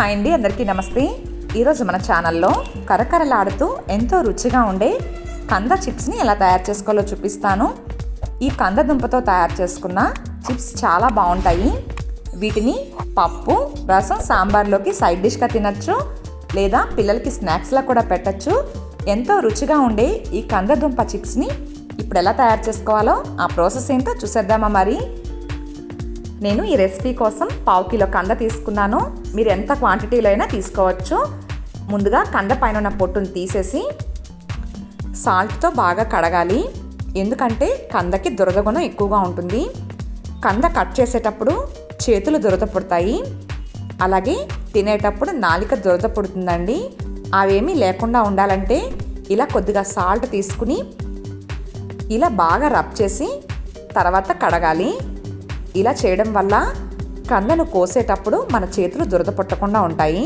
hi అండి అందరికీ నమస్తే ఈరోజు మన ఛానల్లో కరకరలాడుతూ ఎంతో రుచిగా ఉండే కంద చిప్స్ని ఎలా తయారు చేసుకోవాలో చూపిస్తాను ఈ కంద దుంపతో తయారు చేసుకున్న చిప్స్ చాలా బాగుంటాయి వీటిని పప్పు రసం సాంబార్లోకి సైడ్ డిష్గా తినచ్చు లేదా పిల్లలకి స్నాక్స్లా కూడా పెట్టచ్చు ఎంతో రుచిగా ఉండే ఈ కంద దుంప చిప్స్ని ఇప్పుడు ఎలా తయారు చేసుకోవాలో ఆ ప్రాసెస్ ఏంటో చూసేద్దామా మరి నేను ఈ రెసిపీ కోసం పావు కిలో కంద తీసుకున్నాను మీరు ఎంత క్వాంటిటీలో అయినా తీసుకోవచ్చు ముందుగా కంద పైన ఉన్న పొట్టును తీసేసి సాల్ట్తో బాగా కడగాలి ఎందుకంటే కందకి దురద గుణం ఎక్కువగా ఉంటుంది కంద కట్ చేసేటప్పుడు చేతులు దురద పుడతాయి అలాగే తినేటప్పుడు నాలిక దురద పుడుతుందండి అవేమీ లేకుండా ఉండాలంటే ఇలా కొద్దిగా సాల్ట్ తీసుకుని ఇలా బాగా రబ్ చేసి తర్వాత కడగాలి ఇలా చేయడం వల్ల కందను కోసేటప్పుడు మన చేతులు దురద పుట్టకుండా ఉంటాయి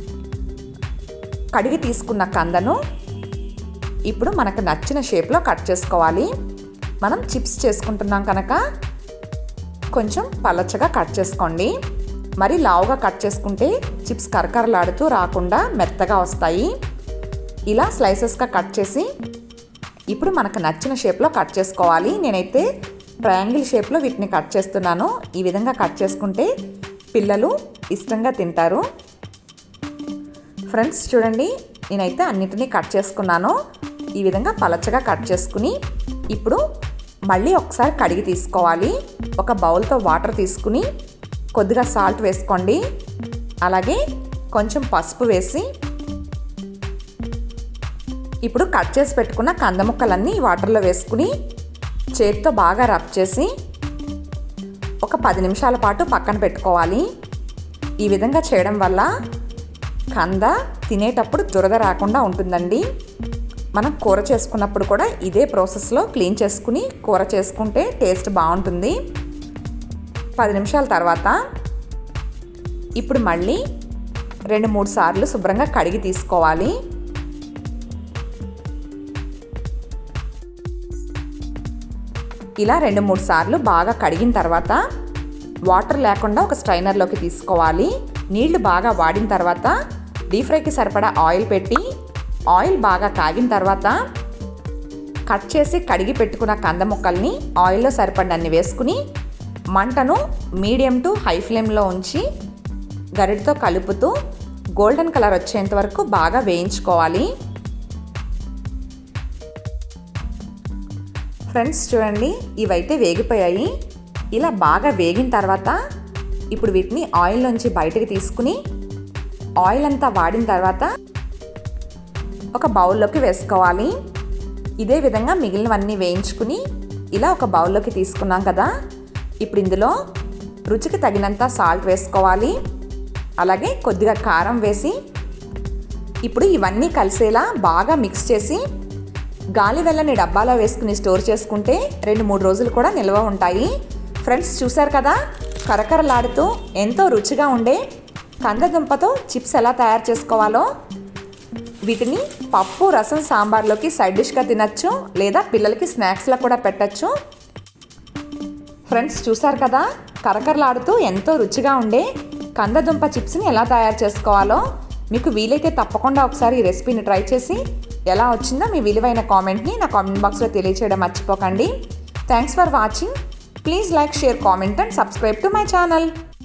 కడిగి తీసుకున్న కందను ఇప్పుడు మనకు నచ్చిన షేప్లో కట్ చేసుకోవాలి మనం చిప్స్ చేసుకుంటున్నాం కనుక కొంచెం పలచగా కట్ చేసుకోండి మరి లావుగా కట్ చేసుకుంటే చిప్స్ కరకరలాడుతూ రాకుండా మెత్తగా వస్తాయి ఇలా స్లైసెస్గా కట్ చేసి ఇప్పుడు మనకు నచ్చిన షేప్లో కట్ చేసుకోవాలి నేనైతే ట్రయాంగిల్ షేప్లో వీటిని కట్ చేస్తున్నాను ఈ విధంగా కట్ చేసుకుంటే పిల్లలు ఇష్టంగా తింటారు ఫ్రెండ్స్ చూడండి నేనైతే అన్నిటినీ కట్ చేసుకున్నాను ఈ విధంగా పలచగా కట్ చేసుకుని ఇప్పుడు మళ్ళీ ఒకసారి కడిగి తీసుకోవాలి ఒక బౌల్తో వాటర్ తీసుకుని కొద్దిగా సాల్ట్ వేసుకోండి అలాగే కొంచెం పసుపు వేసి ఇప్పుడు కట్ చేసి పెట్టుకున్న కంద ముక్కలన్నీ వాటర్లో వేసుకుని చేతితో బాగా రబ్ చేసి ఒక పది నిమిషాల పాటు పక్కన పెట్టుకోవాలి ఈ విధంగా చేయడం వల్ల కంద తినేటప్పుడు దురద రాకుండా ఉంటుందండి మనం కూర చేసుకున్నప్పుడు కూడా ఇదే ప్రాసెస్లో క్లీన్ చేసుకుని కూర చేసుకుంటే టేస్ట్ బాగుంటుంది పది నిమిషాల తర్వాత ఇప్పుడు మళ్ళీ రెండు మూడు సార్లు శుభ్రంగా కడిగి తీసుకోవాలి ఇలా రెండు మూడు సార్లు బాగా కడిగిన తర్వాత వాటర్ లేకుండా ఒక స్ట్రైనర్లోకి తీసుకోవాలి నీళ్లు బాగా వాడిన తర్వాత డీప్ ఫ్రైకి సరిపడా ఆయిల్ పెట్టి ఆయిల్ బాగా కాగిన తర్వాత కట్ చేసి కడిగి పెట్టుకున్న కంద ముక్కల్ని ఆయిల్లో సరిపడినన్ని వేసుకుని మంటను మీడియం టు హై ఫ్లేమ్లో ఉంచి గరిటతో కలుపుతూ గోల్డెన్ కలర్ వచ్చేంత వరకు బాగా వేయించుకోవాలి ఫ్రెండ్స్ చూడండి ఇవైతే వేగిపోయాయి ఇలా బాగా వేగిన తర్వాత ఇప్పుడు వీటిని ఆయిల్లోంచి బయటకు తీసుకుని ఆయిల్ అంతా వాడిన తర్వాత ఒక బౌల్లోకి వేసుకోవాలి ఇదే విధంగా మిగిలినవన్నీ వేయించుకుని ఇలా ఒక బౌల్లోకి తీసుకున్నాం కదా ఇప్పుడు ఇందులో రుచికి తగినంత సాల్ట్ వేసుకోవాలి అలాగే కొద్దిగా కారం వేసి ఇప్పుడు ఇవన్నీ కలిసేలా బాగా మిక్స్ చేసి గాలి వెళ్ళని డబ్బాలో వేసుకుని స్టోర్ చేసుకుంటే రెండు మూడు రోజులు కూడా నిల్వ ఉంటాయి ఫ్రెండ్స్ చూశారు కదా కరకరలాడుతూ ఎంతో రుచిగా ఉండే కందదుంపతో చిప్స్ ఎలా తయారు చేసుకోవాలో వీటిని పప్పు రసం సాంబార్లోకి సైడ్ డిష్గా తినచ్చు లేదా పిల్లలకి స్నాక్స్లా కూడా పెట్టచ్చు ఫ్రెండ్స్ చూశారు కదా కరకరలాడుతూ ఎంతో రుచిగా ఉండే కందదుంప చిప్స్ని ఎలా తయారు చేసుకోవాలో మీకు వీలైతే తప్పకుండా ఒకసారి ఈ రెసిపీని ట్రై చేసి ఎలా వచ్చిందో మీ విలువైన కామెంట్ని నా కామెంట్ బాక్స్లో తెలియచేయడం మర్చిపోకండి thanks for watching please like share comment and subscribe to my channel